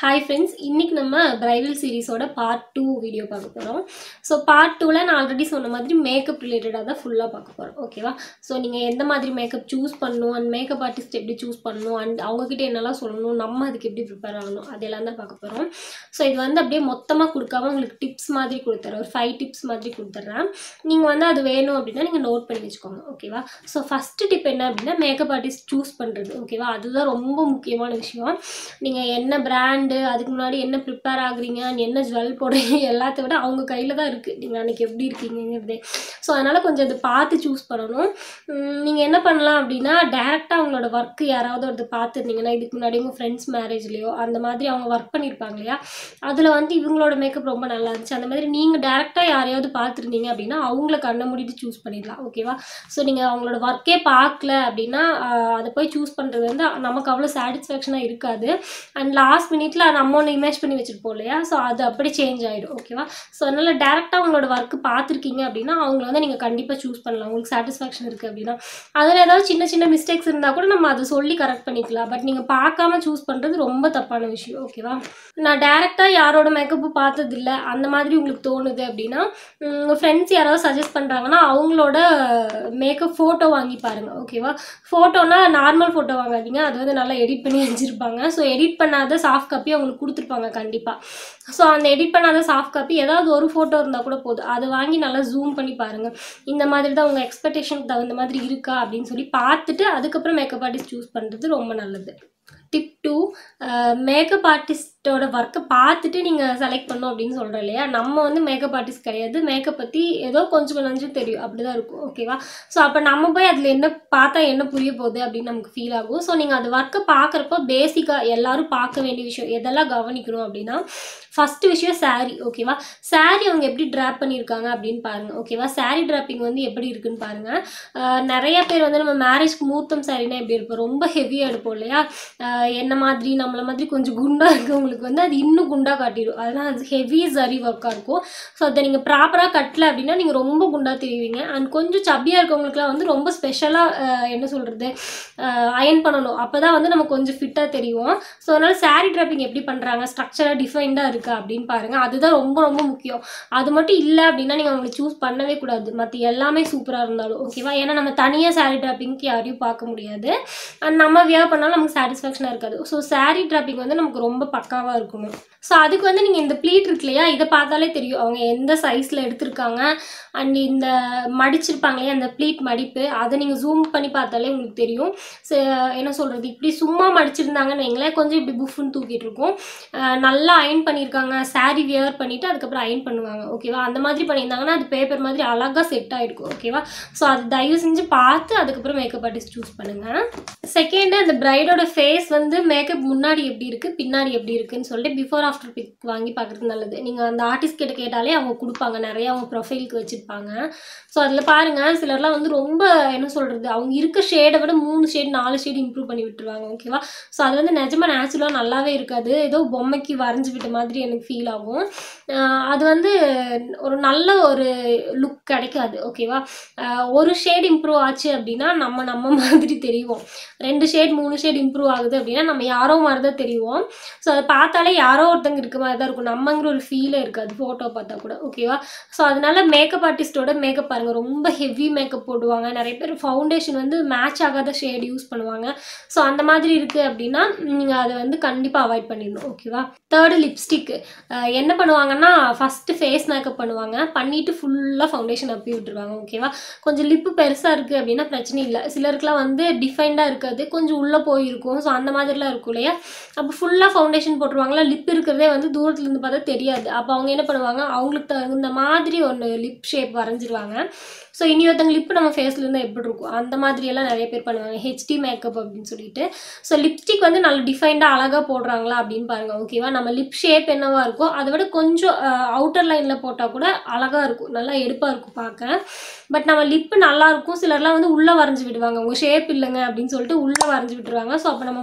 hi friends இன்னைக்கு நம்ம bridal சீரிஸோட பார்ட் டூ வீடியோ பார்க்க போகிறோம் ஸோ பார்ட் டூவில் நான் ஆல்ரெடி சொன்ன மாதிரி மேக்கப் ரிலேட்டடாக தான் ஃபுல்லாக பார்க்க போகிறோம் ஓகேவா ஸோ நீங்கள் எந்த மாதிரி மேக்கப் சூஸ் பண்ணணும் அண்ட் மேக்கப் ஆர்டிஸ்ட் எப்படி சூஸ் பண்ணணும் அண்ட் அவங்கக்கிட்ட என்னெல்லாம் சொல்லணும் நம்ம அதுக்கு எப்படி ப்ரிப்பேர் ஆகணும் அதெல்லாம் தான் பார்க்க போகிறோம் ஸோ இது வந்து அப்படியே மொத்தமாக கொடுக்காம உங்களுக்கு டிப்ஸ் மாதிரி கொடுத்துறேன் ஒரு ஃபைவ் டிப்ஸ் மாதிரி கொடுத்துட்றேன் நீங்கள் வந்து அது வேணும் அப்படின்னா நீங்கள் நோட் பண்ணி வச்சுக்கோங்க ஓகேவா ஸோ ஃபஸ்ட்டு டிப் என்ன அப்படின்னா மேக்கப் ஆர்டிஸ்ட் சூஸ் பண்ணுறது ஓகேவா அதுதான் ரொம்ப முக்கியமான விஷயம் நீங்கள் என்ன பிராண்டு அதுக்கு முன்னாடி என்ன ப்ரிப்பேர் ஆகுறீங்க and என்ன ஜுவல் போடுறீங்க எல்லாத்த விட அவங்க கையில் தான் இருக்குது நீங்கள் அன்றைக்கி எப்படி இருக்கீங்கிறதே ஸோ அதனால் கொஞ்சம் அதை பார்த்து சூஸ் பண்ணணும் நீங்கள் என்ன பண்ணலாம் அப்படின்னா டேரெக்டாக அவங்களோட ஒர்க்கு யாராவது ஒருத்தர் பார்த்துருந்தீங்கன்னா இதுக்கு முன்னாடி உங்கள் ஃப்ரெண்ட்ஸ் மேரேஜ்லேயோ அந்த மாதிரி அவங்க ஒர்க் பண்ணியிருப்பாங்க இல்லையா அதில் வந்து இவங்களோட மேக்கப் ரொம்ப நல்லா இருந்துச்சு அந்த மாதிரி நீங்கள் டேரெக்டாக யாரையாவது பார்த்துருந்தீங்க அப்படின்னா அவங்கள கண்ணை மூடிட்டு சூஸ் பண்ணிடலாம் ஓகேவா ஸோ நீங்கள் அவங்களோட ஒர்க்கே பார்க்கல அப்படின்னா ஆஹ், அதை போய் சூஸ் பண்ணுறது வந்து நமக்கு அவ்வளோ சாட்டிஸ்ஃபேக்ஷனாக இருக்காது அண்ட் லாஸ்ட் மினிட்ல நம்ம ஒன்று இமேஜ் பண்ணி வச்சுருப்போம் இல்லையா ஸோ அது அப்படி சேஞ்ச் ஆகிடும் ஓகேவா ஸோ அதனால் டேரெக்டாக அவங்களோட ஒர்க்கு பார்த்துருக்கீங்க அப்படின்னா அவங்கள வந்து நீங்கள் கண்டிப்பாக சூஸ் பண்ணலாம் உங்களுக்கு சாட்டிஸ்ஃபேக்ஷன் இருக்குது அப்படின்னா அதில் ஏதாவது சின்ன சின்ன மிஸ்டேக்ஸ் இருந்தால் கூட நம்ம அதை சொல்லி கரெக்ட் பண்ணிக்கலாம் பட் நீங்கள் பார்க்காம சூஸ் பண்ணுறது ரொம்ப தப்பான விஷயம் ஓகேவா நான் டேரெக்டாக யாரோட மேக்கப்பு பார்த்ததில்ல அந்த மாதிரி உங்களுக்கு தோணுது அப்படின்னா உங்கள் ஃப்ரெண்ட்ஸ் யாராவது சஜஸ்ட் பண்ணுறாங்கன்னா அவங்களோட மேக்கப் ஃபோட்டோ வாங்கி பாருங்கள் ஓகேவா ஃபோட்டோனா நார்மல் ஃபோட்டோ வாங்காதீங்க அது வந்து நல்லா எடிட் பண்ணி வச்சுருப்பாங்க ஸோ எடிட் பண்ணாத சாஃப்ட் காப்பி அவங்களுக்கு கொடுத்துருப்பாங்க கண்டிப்பாக ஸோ அந்த எடிட் பண்ணாத சாஃப்ட் காப்பி ஏதாவது ஒரு ஃபோட்டோ இருந்தால் கூட போதும் அதை வாங்கி நல்லா ஜூம் பண்ணி பாருங்கள் இந்த மாதிரி தான் உங்கள் எக்ஸ்பெக்டேஷனுக்கு தகுந்த மாதிரி இருக்கா அப்படின்னு சொல்லி பார்த்துட்டு அதுக்கப்புறம் மேக்கப் ஆர்டிஸ்ட் சூஸ் பண்ணுறது ரொம்ப நல்லது டிப் டூ மேக்கப் ஆர்டிஸ்ட்டோட ஒர்க்கை பார்த்துட்டு நீங்கள் செலக்ட் பண்ணோம் அப்படின்னு சொல்கிறோம் இல்லையா நம்ம வந்து மேக்கப் ஆர்டிஸ்ட் கிடையாது மேக்கப் பற்றி ஏதோ கொஞ்சம் கொஞ்சம் தெரியும் அப்படி தான் இருக்கும் ஓகேவா ஸோ அப்போ நம்ம போய் அதில் என்ன பார்த்தா என்ன புரிய போகுது அப்படின்னு நமக்கு ஃபீல் ஆகும் ஸோ நீங்கள் அது ஒர்க்கை பார்க்குறப்போ பேசிக்காக எல்லாரும் பார்க்க வேண்டிய விஷயம் எதெல்லாம் கவனிக்கணும் அப்படின்னா ஃபஸ்ட்டு விஷயம் saree ஓகேவா saree அவங்க எப்படி ட்ராப் பண்ணியிருக்காங்க அப்படின்னு பாருங்கள் ஓகேவா saree ட்ராப்பிங் வந்து எப்படி இருக்குன்னு பாருங்கள் ஆஹ் நிறைய பேர் வந்து நம்ம மேரேஜ்க்கு மூர்த்தம் சாரினா எப்படி இருப்போம் ரொம்ப ஹெவியாக எடுப்போம் இல்லையா ஆஹ் என்ன மாதிரி நம்மள மாதிரி கொஞ்சம் குண்டாக இருக்கவங்களுக்கு வந்து அது இன்னும் குண்டாக காட்டிடும் அதனால் அது ஹெவி சரி ஒர்க்காக இருக்கும் ஸோ அதை நீங்கள் ப்ராப்பராக கட்டல அப்படின்னா நீங்கள் ரொம்ப குண்டாக தெரிவிங்க அண்ட் கொஞ்சம் சப்பியாக இருக்கவங்களுக்குலாம் வந்து ரொம்ப ஸ்பெஷலாக என்ன சொல்கிறது அயன் பண்ணணும் அப்போ தான் வந்து நம்ம கொஞ்சம் ஃபிட்டாக தெரியும் ஸோ அதனால் saree ட்ராப்பிங் எப்படி பண்ணுறாங்க ஸ்ட்ரக்சராக டிஃபைன்டாக இருக்கா அப்படின்னு பாருங்கள் அதுதான் ரொம்ப ரொம்ப முக்கியம் அது மட்டும் இல்லை அப்படின்னா நீங்கள் அவங்களை சூஸ் பண்ணவே கூடாது மற்ற எல்லாமே சூப்பராக இருந்தாலும் ஓகேவா ஏன்னா நம்ம தனியாக saree ட்ராப்பிங்க்கு யாரையும் பார்க்க முடியாது அண்ட் நம்ம வியர் பண்ணாலும் நமக்கு சாட்டிஸ்ஃபேக்ஷனாக இருக்காது ஸோ saree ட்ராப்பிங் வந்து நமக்கு ரொம்ப பக்காவாக இருக்கணும் ஸோ அதுக்கு வந்து நீங்கள் இந்த ப்ளீட் இருக்கு இல்லையா இதை பார்த்தாலே தெரியும் அவங்க எந்த சைஸில் எடுத்திருக்காங்க அண்ட் இந்த மடிச்சிருப்பாங்க இல்லையா அந்த ப்ளீட் மடிப்பு அதை நீங்கள் ஜூம் பண்ணி பார்த்தாலே உங்களுக்கு தெரியும் ச- என்ன சொல்கிறது இப்படி சும்மா மடிச்சிருந்தாங்கன்னு வைங்களேன் கொஞ்சம் இப்படி புஃப்னு தூக்கிட்டு இருக்கும் அஹ் நல்லா அயன் பண்ணியிருக்காங்க saree வியர் பண்ணிவிட்டு அதுக்கப்புறம் அயன் பண்ணுவாங்க ஓகேவா அந்த மாதிரி பண்ணியிருந்தாங்கன்னா அது பேப்பர் மாதிரி அழகாக செட் ஆகிருக்கும் ஓகேவா ஸோ அது தயவு செஞ்சு பார்த்து அதுக்கப்புறம் மேக்கப் ஆர்டிஸ்ட் சூஸ் பண்ணுங்கள் செகண்டு அந்த பிரைடோட ஃபேஸ் வந்து மேக்கப் முன்னாடி எப்படி இருக்குது பின்னாடி எப்படி இருக்குன்னு சொல்லிட்டு பிஃபோர் ஆஃப்டர் பிக் வாங்கி பார்க்குறது நல்லது நீங்கள் அந்த ஆர்டிஸ்ட் கிட்ட கேட்டாலே அவங்க கொடுப்பாங்க நிறைய அவங்க ப்ரொஃபைலுக்கு வச்சுருப்பாங்க ஸோ அதில் பாருங்கள் சிலர்லாம் வந்து ரொம்ப என்ன சொல்கிறது அவங்க இருக்க ஷேடை விட மூணு ஷேட் நாலு ஷேட் இம்ப்ரூவ் பண்ணி விட்டுருவாங்க ஓகேவா ஸோ அது வந்து நிஜமாக நேச்சுரலாக நல்லாவே இருக்காது ஏதோ பொம்மைக்கு வரைஞ்சி விட்ட மாதிரி எனக்கு ஃபீல் ஆகும் ஆஹ் அது வந்து ஒரு நல்ல ஒரு லுக் கிடைக்காது ஓகேவா ஆஹ் ஒரு ஷேட் இம்ப்ரூவ் ஆச்சு அப்படின்னா நம்ம நம்ம மாதிரி தெரியும் ரெண்டு ஷேட் மூணு ஷேட் இம்ப்ரூவ் ஆகுது அப்படின்னா நம்ம யாரோ மாதிரி தான் தெரியும் ஸோ அதை பார்த்தாலே யாரோ ஒருத்தங்க இருக்க மாதிரி தான் இருக்கும் நம்மங்கிற ஒரு ஃபீலே இருக்காது ஃபோட்டோ பார்த்தா கூட ஓகேவா ஸோ அதனால மேக்கப் ஆர்டிஸ்ட்டோட மேக்கப் பாருங்க ரொம்ப ஹெவி மேக்கப் போடுவாங்க நிறைய பேர் ஃபவுண்டேஷன் வந்து மேட்ச் ஆகாத ஷேட் யூஸ் பண்ணுவாங்க ஸோ அந்த மாதிரி இருக்குது அப்படின்னா நீங்கள் அதை வந்து கண்டிப்பாக அவாய்ட் பண்ணிடணும் ஓகேவா தேர்டு லிப்ஸ்டிக்கு என்ன பண்ணுவாங்கன்னா ஃபஸ்ட்டு ஃபேஸ் மேக்கப் பண்ணுவாங்க பண்ணிவிட்டு ஃபுல்லாக ஃபவுண்டேஷன் அப்பி விட்டுருவாங்க ஓகேவா கொஞ்சம் லிப்பு பெருசாக இருக்குது அப்படின்னா பிரச்சனை இல்லை சிலருக்குலாம் வந்து டிஃபைன்டாக இருக்காது கொஞ்சம் உள்ளே போயிருக்கும் ஸோ அந்த மாதிரிலாம் இருக்கும் இல்லையா அப்போ ஃபுல்லாக ஃபவுண்டேஷன் போட்டுருவாங்களா லிப் இருக்கிறதே வந்து தூரத்துலேருந்து பார்த்தா தெரியாது அப்போ அவங்க என்ன பண்ணுவாங்க அவங்களுக்கு தகுந்த மாதிரி ஒன்று லிப் ஷேப் வரைஞ்சிருவாங்க ஸோ இனி ஒருத்தங்க லிப் நம்ம ஃபேஸில் இருந்தால் எப்படி இருக்கும் அந்த மாதிரி எல்லாம் நிறைய பேர் பண்ணுவாங்க ஹெச்டி மேக்கப் அப்படின்னு சொல்லிட்டு ஸோ லிப்ஸ்டிக் வந்து நல்ல டிஃபைன்டாக அழகாக போடுறாங்களா அப்படின்னு பாருங்க ஓகேவா நம்ம லிப் ஷேப் என்னவா இருக்கோ அதை விட கொஞ்சம் அவுட்டர் லைனில் போட்டால் கூட அழகாக இருக்கும் நல்லா எடுப்பாக இருக்கும் பார்க்க பட் நம்ம லிப்பு நல்லா இருக்கும் சிலர்லாம் வந்து உள்ளே வரைஞ்சி விடுவாங்க உங்கள் ஷேப் இல்லைங்க அப்படின்னு சொல்லிட்டு உள்ளே வரைஞ்சி விட்டுருவாங்க ஸோ அப்போ நம்ம வாயை வந்து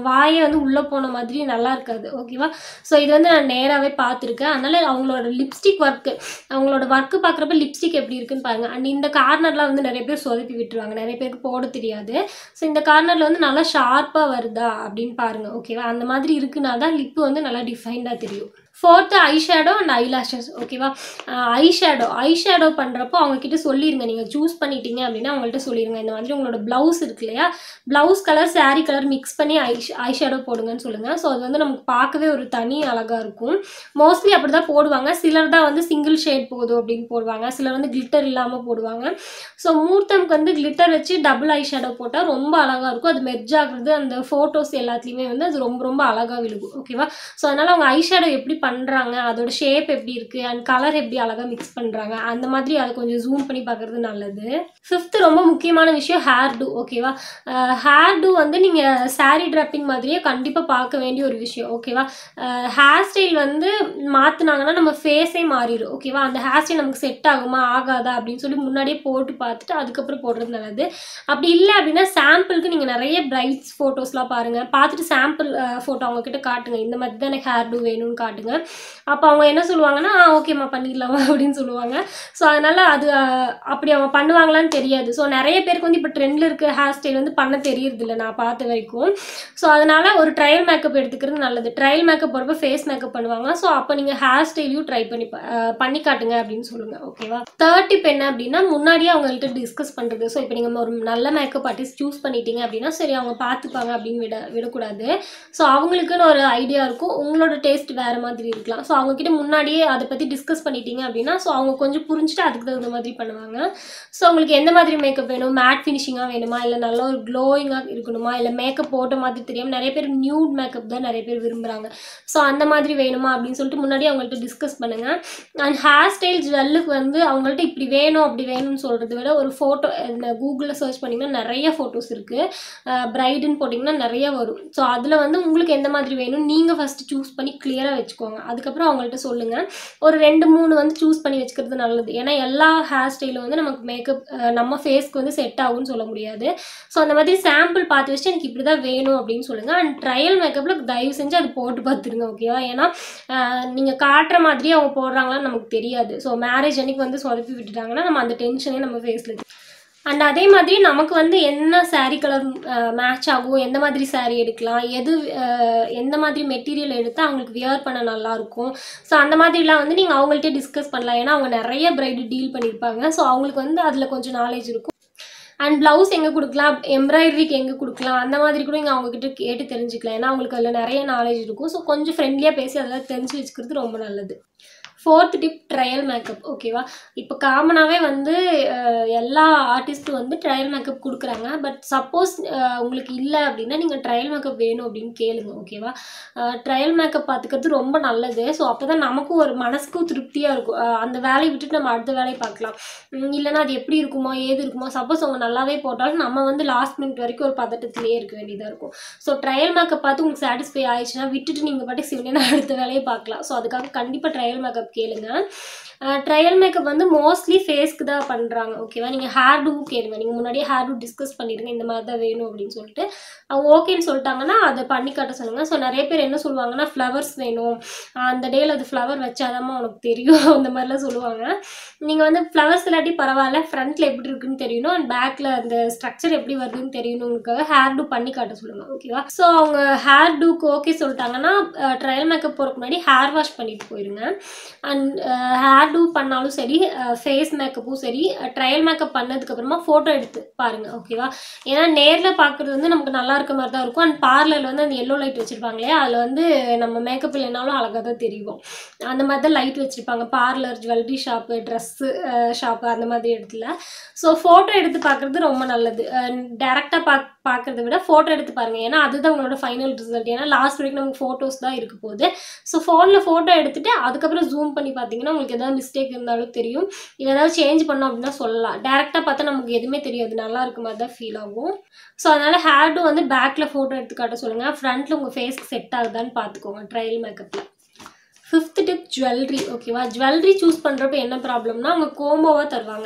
வந்து உள்ளே போன மாதிரி நல்லா இருக்காது ஓகேவா ஸோ இது வந்து நான் நேராகவே பார்த்துருக்கேன் அதனால் அவங்களோட லிப்ஸ்டிக் ஒர்க்கு அவங்களோட ஒர்க்கு பார்க்குறப்ப லிப்ஸ்டிக் எப்படி இருக்குன்னு பாருங்க அண்ட் இந்த கார்னர்லாம் வந்து நிறைய பேர் சொதப்பி விட்டுருவாங்க நிறைய பேருக்கு போட தெரியாது ஸோ இந்த கார்னரில் வந்து நல்லா ஷார்ப்பாக வருதா அப்படின்னு பாருங்க ஓகேவா அந்த மாதிரி இருக்குன்னா தான் லிப்பு வந்து நல்லா டிஃபைன்டாக தெரியும் fourth eye shadow and eye lashes ஓகேவா ஐ ஷேடோ ஐ ஷேடோ பண்ணுறப்போ அவங்கக்கிட்ட சொல்லிடுங்க நீங்கள் சூஸ் பண்ணிட்டீங்க அப்படின்னா அவங்கள்ட்ட சொல்லிடுங்க இந்த மாதிரி உங்களோட ப்ளவுஸ் இருக்கு இல்லையா blouse colour saree colour mix பண்ணி ஐ ஐ ஷேடோ போடுங்கன்னு சொல்லுங்கள் ஸோ அது வந்து நமக்கு பார்க்கவே ஒரு தனி அழகாக இருக்கும் மோஸ்ட்லி அப்படி தான் போடுவாங்க சிலர் தான் வந்து சிங்கிள் ஷேட் போதும் அப்படின்னு போடுவாங்க சிலர் வந்து கிளிட்டர் இல்லாமல் போடுவாங்க ஸோ மூர்த்தம்க்கு வந்து கிளிட்டர் வச்சு டபுள் ஐ ஷேடோ போட்டால் ரொம்ப அழகாக இருக்கும் அது மெர்ஜ் ஆகுறது அந்த ஃபோட்டோஸ் எல்லாத்துலேயுமே வந்து அது ரொம்ப ரொம்ப அழகாக விழுகும் ஓகேவா ஸோ அதனால் அவங்க ஐ ஷேடோ எப்படி பண்ணுறாங்க அதோட ஷேப் எப்படி இருக்குது அண்ட் கலர் எப்படி அழகாக மிக்ஸ் பண்ணுறாங்க அந்த மாதிரி அதை கொஞ்சம் ஜூம் பண்ணி பார்க்குறது நல்லது ஃபிஃப்த்து ரொம்ப முக்கியமான விஷயம் ஹேர் டூ ஓகேவா ஹேர் டூ வந்து நீங்கள் saree ட்ராப்பிங் மாதிரியே கண்டிப்பாக பார்க்க வேண்டிய ஒரு விஷயம் ஓகேவா ஹேர் ஸ்டைல் வந்து மாற்றினாங்கன்னா நம்ம ஃபேஸே மாறிடும் ஓகேவா அந்த ஹேர் ஸ்டைல் நமக்கு செட் ஆகுமா ஆகாதா அப்படின்னு சொல்லி முன்னாடியே போட்டு பார்த்துட்டு அதுக்கப்புறம் போடுறது நல்லது அப்படி இல்லை அப்படின்னா சாம்பிளுக்கு நீங்கள் நிறைய பிரைட்ஸ் ஃபோட்டோஸ்லாம் பாருங்கள் பார்த்துட்டு சாம்பிள் ஃபோட்டோ அவங்கக்கிட்ட காட்டுங்க இந்த மாதிரி தான் எனக்கு ஹேர் டூ வேணும்னு காட்டுங்க அப்போ அவங்க என்ன சொல்லுவாங்கன்னா ஆ ஓகேம்மா பண்ணிடலாமா அப்படின்னு சொல்லுவாங்க ஸோ அதனால் அது அஹ், அப்படி அவங்க பண்ணுவாங்களான்னு தெரியாது ஸோ நிறைய பேருக்கு வந்து இப்போ ட்ரெண்டில் இருக்க ஹேர் ஸ்டைல் வந்து பண்ண தெரியறதில்ல நான் பார்த்த வரைக்கும் ஸோ அதனால் ஒரு ட்ரையல் மேக்கப் எடுத்துக்கிறது நல்லது ட்ரையல் மேக்கப் போகிறப்ப ஃபேஸ் மேக்கப் பண்ணுவாங்க ஸோ அப்போ நீங்கள் ஹேர் ஸ்டைலையும் ட்ரை பண்ணி பா- அஹ், பண்ணி காட்டுங்க அப்படின்னு சொல்லுங்கள் ஓகேவா தேர்ட் டிப் என்ன அப்படின்னா முன்னாடியே அவங்கள்ட்ட டிஸ்கஸ் பண்ணுறது ஸோ இப்போ நீங்கள் ஒரு நல்ல மேக்கப் ஆர்டிஸ்ட் சூஸ் பண்ணிட்டீங்க அப்படின்னா சரி அவங்க பார்த்துப்பாங்க அப்படின்னு விட விடக்கூடாது ஸோ அவங்களுக்குன்னு ஒரு ஐடியா இருக்கும் உங்களோட டேஸ்ட் வேறு மாதிரி இருக்கலாம் ஸோ அவங்கக்கிட்ட முன்னாடியே அதை பற்றி டிஸ்கஸ் பண்ணிட்டீங்க அப்படின்னா ஸோ அவங்க கொஞ்சம் புரிஞ்சுட்டு அதுக்கு தகுந்த மாதிரி பண்ணுவாங்க ஸோ உங்களுக்கு எந்த மாதிரி மேக்கப் வேணும் மேட் ஃபினிஷிங்காக வேணுமா இல்லை நல்ல ஒரு க்ளோயிங்காக இருக்கணுமா இல்லை மேக்கப் போட்ட மாதிரி தெரியாமல் நிறைய பேர் நியூட் மேக்கப் தான் நிறைய பேர் விரும்புகிறாங்க ஸோ அந்த மாதிரி வேணுமா அப்படின்னு சொல்லிட்டு முன்னாடி அவங்கள்ட்ட டிஸ்கஸ் பண்ணுங்கள் அண்ட் ஹேர் ஸ்டைல் ஜுவல்லுக்கு வந்து அவங்கள்ட்ட இப்படி வேணும் அப்படி வேணும்னு சொல்கிறத விட ஒரு ஃபோட்டோ கூகுளில் சர்ச் பண்ணிங்கன்னா நிறைய ஃபோட்டோஸ் இருக்குது பிரைடுன்னு போட்டிங்கன்னா நிறைய வரும் ஸோ அதில் வந்து உங்களுக்கு எந்த மாதிரி வேணும் நீங்கள் ஃபஸ்ட்டு சூஸ் பண்ணி கிளியராக வச்சுக்கோங்க அதுக்கப்புறம் அவங்கள்ட்ட சொல்லுங்கள் ஒரு ரெண்டு மூணு வந்து சூஸ் பண்ணி வச்சுக்கிறது நல்லது ஏன்னா எல்லா ஹேர் ஸ்டைலும் வந்து நமக்கு மேக்கப் நம்ம ஃபேஸ்க்கு வந்து செட் ஆகும்னு சொல்ல முடியாது ஸோ அந்த மாதிரி சாம்பிள் பார்த்து வச்சுட்டு எனக்கு இப்படி தான் வேணும் அப்படின்னு சொல்லுங்கள் அண்ட் ட்ரையல் மேக்கப்பில் தயவு செஞ்சு அது போட்டு பார்த்துருங்க ஓகேவா ஏன்னா நீங்கள் காட்டுற மாதிரியே அவங்க போடுறாங்களான்னு நமக்கு தெரியாது ஸோ மேரேஜ் அன்னைக்கு வந்து சொதப்பி விட்டுட்டாங்கன்னா நம்ம அந்த டென்ஷனே நம்ம ஃபேஸில் அண்ட் அதே மாதிரி நமக்கு வந்து என்ன saree கலர் மேட்ச் ஆகும் எந்த மாதிரி saree எடுக்கலாம் எது அஹ், எந்த மாதிரி மெட்டீரியல் எடுத்தால் அவங்களுக்கு வியர் பண்ண நல்லா இருக்கும் ஸோ அந்த மாதிரிலாம் வந்து நீங்கள் அவங்கள்ட்ட டிஸ்கஸ் பண்ணலாம் ஏன்னா அவங்க நிறைய பிரைடு டீல் பண்ணியிருப்பாங்க ஸோ அவங்களுக்கு வந்து அதில் கொஞ்சம் நாலேஜ் இருக்கும் அண்ட் ப்ளவுஸ் எங்கே கொடுக்கலாம் எம்ப்ராய்டரிக்கு எங்கே கொடுக்கலாம் அந்த மாதிரி கூட இங்கே அவங்கக்கிட்ட கேட்டு தெரிஞ்சுக்கலாம் ஏன்னா அவங்களுக்கு அதில் நிறைய நாலேஜ் இருக்கும் ஸோ கொஞ்சம் ஃப்ரெண்ட்லியாக பேசி அதெல்லாம் தெரிஞ்சு வச்சுக்கிறது ரொம்ப நல்லது ஃபோர்த் டிப் ட்ரையல் மேக்கப் ஓகேவா இப்போ காமனாகவே வந்து அஹ், எல்லா ஆர்டிஸ்ட்டும் வந்து ட்ரையல் மேக்கப் கொடுக்குறாங்க பட் சப்போஸ் உங்களுக்கு இல்லை அப்படின்னா நீங்கள் ட்ரையல் மேக்கப் வேணும் அப்படின்னு கேளுங்க ஓகேவா ட்ரையல் மேக்கப் பார்த்துக்கிறது ரொம்ப நல்லது ஸோ அப்போ தான் நமக்கும் ஒரு மனசுக்கும் திருப்தியாக இருக்கும் அஹ், அந்த வேலையை விட்டுட்டு நம்ம அடுத்த வேலையை பார்க்கலாம் உம், இல்லைன்னா அது எப்படி இருக்குமோ ஏது இருக்குமோ சப்போஸ் அவங்க நல்லாவே போட்டாலும் நம்ம வந்து லாஸ்ட் மினிட் வரைக்கும் ஒரு பதட்டத்திலேயே இருக்க வேண்டியதாக இருக்கும் ஸோ ட்ரையல் மேக்கப் பார்த்து உங்களுக்கு சாட்டிஸ்ஃபை ஆயிடுச்சுன்னா விட்டுட்டு நீங்கள் பாட்டுக்கு சிவனேன்னு அடுத்த வேலையை பார்க்கலாம் ஸோ அதுக்காக கண்டிப்பாக ட்ரையல் மேக்கப் கேளுங்க ட்ரையல் மேக்கப் வந்து மோஸ்ட்லி ஃபேஸ்க்கு தான் பண்ணுறாங்க ஓகேவா நீங்கள் ஹேர் டூ கேளுங்க நீங்கள் முன்னாடியே ஹேர் டூ டிஸ்கஸ் பண்ணிடுங்க இந்த மாதிரி தான் வேணும் அப்படின்னு சொல்லிட்டு அவங்க ஓகேன்னு சொல்லிட்டாங்கன்னா அதை பண்ணி காட்ட சொல்லுங்கள் ஸோ நிறைய பேர் என்ன சொல்லுவாங்கன்னா ஃப்ளவர்ஸ் வேணும் ஆஹ் அந்த டேல அது ஃப்ளவர் வச்சாதாம்மா உனக்கு தெரியும் அந்த மாதிரிலாம் சொல்லுவாங்க நீங்கள் வந்து ஃப்ளவர்ஸ் இல்லாட்டி பரவாயில்ல ஃப்ரண்ட்டில் எப்படி இருக்குன்னு தெரியணும் அண்ட் பேக்கில் அந்த ஸ்ட்ரக்சர் எப்படி வருதுன்னு தெரியணுங்கிறதுக்காக ஹேர் டூ பண்ணி காட்ட சொல்லுங்கள் ஓகேவா ஸோ அவங்க ஹேர் டூக்கு ஓகே சொல்லிட்டாங்கன்னா ட்ரையல் மேக்கப் போகிறதுக்கு முன்னாடி ஹேர் வாஷ் பண்ணிட்டு போயிருங்க அண்ட் ஹேர் டூ பண்ணாலும் சரி ஃபேஸ் மேக்கப்பும் சரி ட்ரையல் மேக்கப் பண்ணதுக்கப்புறமா ஃபோட்டோ எடுத்து பாருங்கள் ஓகேவா ஏன்னா நேரில் பார்க்குறது வந்து நமக்கு நல்லா இருக்க மாதிரி தான் இருக்கும் அண்ட் பார்லரில் வந்து அந்த எல்லோ லைட் வச்சுருப்பாங்க இல்லையா அதில் வந்து நம்ம மேக்கப் இல்லைனாலும் அழகாக தான் தெரியும் அந்த மாதிரி தான் லைட் வச்சுருப்பாங்க parlour jewellery shop dress shop அந்த மாதிரி இடத்துல ஸோ ஃபோட்டோ எடுத்து பார்க்குறது ரொம்ப நல்லது டேரெக்டாக பாக் பார்க்குறத விட ஃபோட்டோ எடுத்து பாருங்கள் ஏன்னா அதுதான் உங்களோட ஃபைனல் ரிசல்ட் ஏன்னா லாஸ்ட் வரைக்கும் நமக்கு ஃபோட்டோஸ் தான் இருக்க போகுது ஸோ ஃபோனில் ஃபோட்டோ எடுத்துட்டு அதுக்கப்புறம் ஜூம் பண்ணி பார்த்தீங்கன்னா உங்களுக்கு ஏதாவது மிஸ்டேக் இருந்தாலும் தெரியும் இல்லை ஏதாவது சேஞ்ச் பண்ணோம் அப்படின்னா சொல்லலாம் டேரெக்டாக பார்த்தா நமக்கு எதுவுமே தெரியாது நல்லா இருக்க மாதிரி தான் ஃபீல் ஆகும் ஸோ அதனால் ஹேர் டூ வந்து பேக்கில் ஃபோட்டோ எடுத்து காட்ட சொல்லுங்கள் ஃப்ரண்ட்டில் உங்கள் ஃபேஸ்க்கு செட் ஆகுதான்னு பார்த்துக்கோங்க ட்ரையல் மேக்கப்பில் ஃபிஃப்த் டிப் ஜுவல்லரி ஓகேவா ஜுவல்லரி சூஸ் பண்ணுறப்ப என்ன ப்ராப்ளம்னா அவங்க கோம்போவாக தருவாங்க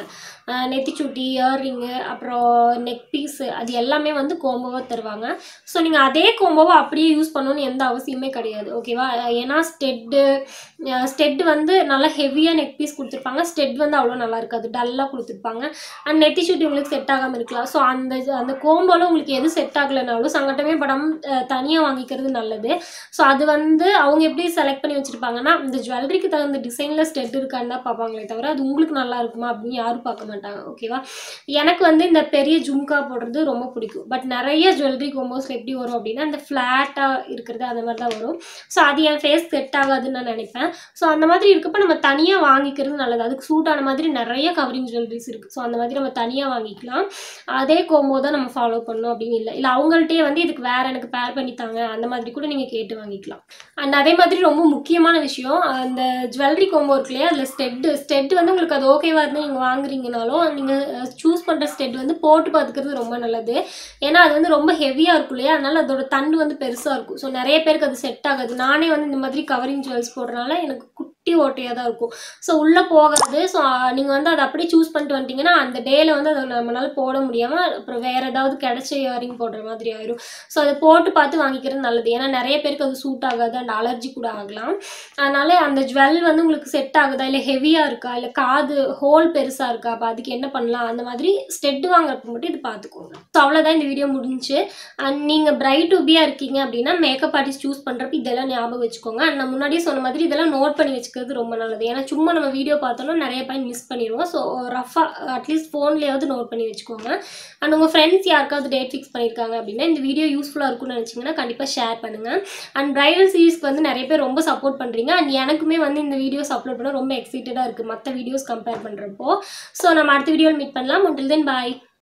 நெத்திச்சுட்டி இயர்ரிங்கு அப்புறம் நெக் பீஸு அது எல்லாமே வந்து கோம்போவாக தருவாங்க ஸோ நீங்கள் அதே கோம்போவை அப்படியே யூஸ் பண்ணணும்னு எந்த அவசியமே கிடையாது ஓகேவா ஏன்னா ஸ்டெட்டு ஸ்டெட் வந்து நல்லா ஹெவியாக நெக் பீஸ் கொடுத்துருப்பாங்க ஸ்டெட் வந்து அவ்வளோ நல்லா இருக்காது டல்லாக கொடுத்துருப்பாங்க அண்ட் நெத்தி ஷூட் உங்களுக்கு செட் ஆகாமல் இருக்கலாம் ஸோ அந்த அந்த கோம்போல உங்களுக்கு எது செட் ஆகலைனாலும் சங்கட்டமே படம் தனியாக வாங்கிக்கிறது நல்லது ஸோ அது வந்து அவங்க எப்படி செலக்ட் பண்ணி வச்சுருப்பாங்கன்னா இந்த ஜுவல்லரிக்கு தகுந்த டிசைனில் ஸ்டெட் இருக்கான்னு தான் பார்ப்பாங்களே தவிர அது உங்களுக்கு நல்லா இருக்குமா அப்படின்னு யாரும் பார்க்க மாட்டாங்க ஓகேவா எனக்கு வந்து இந்த பெரிய ஜும்கா போடுறது ரொம்ப பிடிக்கும் பட் நிறைய ஜுவல்லரி கோம்போஸில் எப்படி வரும் அப்படின்னா இந்த ஃப்ளாட்டாக இருக்கிறது அந்த மாதிரி தான் வரும் ஸோ அது என் ஃபேஸ் செட் ஆகாதுன்னு நான் நினைப்பேன் ஸோ அந்த மாதிரி இருக்கப்ப நம்ம தனியாக வாங்கிக்கிறது நல்லது அதுக்கு சூட் ஆன மாதிரி நிறைய கவரிங் ஜுவல்லரிஸ் இருக்குது ஸோ அந்த மாதிரி நம்ம தனியாக வாங்கிக்கலாம் அதே கோம்போ தான் நம்ம ஃபாலோ பண்ணணும் அப்படின்னு இல்லை இல்லை அவங்கள்ட்டே வந்து இதுக்கு வேற எனக்கு பேர் பண்ணி தாங்க அந்த மாதிரி கூட நீங்கள் கேட்டு வாங்கிக்கலாம் அண்ட் அதே மாதிரி ரொம்ப முக்கியமான விஷயம் அந்த ஜுவல்லரி கோம்போ இருக்கு இல்லையா அதில் ஸ்டெட்டு ஸ்டெட் வந்து உங்களுக்கு அது ஓகேவா இருந்து நீங்கள் வாங்குறீங்கனாலும் நீங்கள் சூஸ் பண்ணுற ஸ்டெட் வந்து போட்டு பார்த்துக்கிறது ரொம்ப நல்லது ஏன்னா அது வந்து ரொம்ப ஹெவியாக இருக்கும் இல்லையா அதனால அதோட தண்டு வந்து பெருசாக இருக்கும் ஸோ நிறைய பேருக்கு அது செட் ஆகாது நானே வந்து இந்த மாதிரி கவரிங் ஜுவல்ஸ் போடுறதுனால எனக்கு குட்டி ஓட்டையாக தான் இருக்கும் ஸோ உள்ளே போகாது ஸோ நீங்கள் வந்து அதை அப்படியே சூஸ் பண்ணிட்டு வந்துட்டீங்கன்னா அந்த டேயில் வந்து அதை நம்மளால போட முடியாமல் அப்புறம் வேறு ஏதாவது கிடைச்ச இயரிங் போடுற மாதிரி ஆயிரும் ஸோ அதை போட்டு பார்த்து வாங்கிக்கிறது நல்லது ஏன்னா நிறைய பேருக்கு அது சூட் ஆகாது அண்ட் அலர்ஜி கூட ஆகலாம் அதனால அந்த ஜுவல் வந்து உங்களுக்கு செட் ஆகுதா இல்லை ஹெவியாக இருக்கா இல்லை காது ஹோல் பெருசாக இருக்கா அப்போ அதுக்கு என்ன பண்ணலாம் அந்த மாதிரி ஸ்டெட் வாங்குறப்ப மட்டும் இது பார்த்துக்கோங்க ஸோ அவ்வளோதான் இந்த வீடியோ முடிஞ்சு அண்ட் நீங்கள் பிரைட் டூபியாக இருக்கீங்க அப்படின்னா மேக்கப் ஆர்டிஸ்ட் சூஸ் பண்ணுறப்ப இதெல்லாம் ஞாபகம் வச்சுக்கோங்க அண்ட் நான் முன்னாடியே சொன்ன மாதிரி இதெல்லாம் நோட் பண்ணி வச்சுக்கிறது ரொம்ப நல்லது ஏன்னா சும்மா நம்ம வீடியோ பார்த்தோம்னா நிறைய பாயிண்ட் மிஸ் பண்ணிடுவோம் ஸோ ரஃபாக அட்லீஸ்ட் ஃபோன்லேயாவது நோட் பண்ணி வச்சுக்கோங்க அண்ட் உங்கள் ஃப்ரெண்ட்ஸ் யாருக்காவது டேட் ஃபிக்ஸ் பண்ணியிருக்காங்க அப்படின்னா இந்த வீடியோ யூஸ்ஃபுல்லாக இருக்கும்னு நினச்சிங்கன்னா கண்டிப்பாக ஷேர் பண்ணுங்கள் அண்ட் பிரைடல் சீரீஸ்க்கு வந்து நிறைய பேர் ரொம்ப சப்போர்ட் பண்ணுறீங்க அண்ட் எனக்குமே வந்து இந்த வீடியோஸ் அப்லோட் பண்ண ரொம்ப எக்ஸைட்டடாக இருக்குது மற்ற வீடியோஸ் கம்பேர் பண்ணுறப்போ ஸோ நம்ம அடுத்த வீடியோவில் மீட் பண்ணலாம் until then bye